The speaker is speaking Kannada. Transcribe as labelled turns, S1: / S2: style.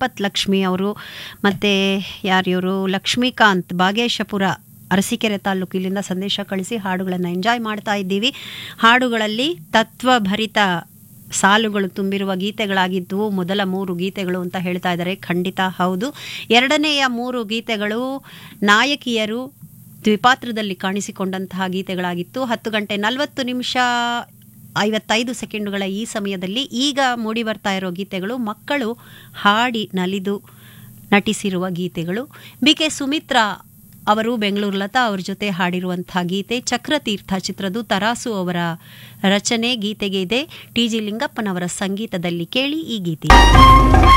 S1: ಸಂಪತ್ ಲಕ್ಷ್ಮಿ ಅವರು ಮತ್ತು ಯಾರಿವರು ಲಕ್ಷ್ಮೀಕಾಂತ್ ಬಾಗೇಶಪುರ ಅರಸೀಕೆರೆ ತಾಲೂಕು ಇಲ್ಲಿಂದ ಸಂದೇಶ ಕಳಿಸಿ ಹಾಡುಗಳನ್ನು ಎಂಜಾಯ್ ಮಾಡ್ತಾ ಇದ್ದೀವಿ ಹಾಡುಗಳಲ್ಲಿ ತತ್ವಭರಿತ ಸಾಲುಗಳು ತುಂಬಿರುವ ಗೀತೆಗಳಾಗಿದ್ದವು ಮೊದಲ ಮೂರು ಗೀತೆಗಳು ಅಂತ ಹೇಳ್ತಾ ಇದ್ದಾರೆ ಖಂಡಿತ ಹೌದು ಎರಡನೆಯ ಮೂರು ಗೀತೆಗಳು ನಾಯಕಿಯರು ದ್ವಿಪಾತ್ರದಲ್ಲಿ ಕಾಣಿಸಿಕೊಂಡಂತಹ ಗೀತೆಗಳಾಗಿತ್ತು ಹತ್ತು ಗಂಟೆ ನಲವತ್ತು ನಿಮಿಷ ಐವತ್ತೈದು ಸೆಕೆಂಡುಗಳ ಈ ಸಮಯದಲ್ಲಿ ಈಗ ಮೂಡಿ ಬರ್ತಾ ಇರೋ ಗೀತೆಗಳು ಮಕ್ಕಳು ಹಾಡಿ ನಲಿದು ನಟಿಸಿರುವ ಗೀತೆಗಳು ಬಿ ಕೆ ಸುಮಿತ್ರಾ ಅವರು ಬೆಂಗಳೂರು ಲತಾ ಅವ್ರ ಜೊತೆ ಹಾಡಿರುವಂತಹ ಗೀತೆ ಚಕ್ರತೀರ್ಥ ಚಿತ್ರದ್ದು ತರಾಸು ಅವರ ರಚನೆ ಗೀತೆಗೆ ಇದೆ ಟಿ ಜಿ ಲಿಂಗಪ್ಪನವರ ಸಂಗೀತದಲ್ಲಿ ಕೇಳಿ ಈ ಗೀತೆ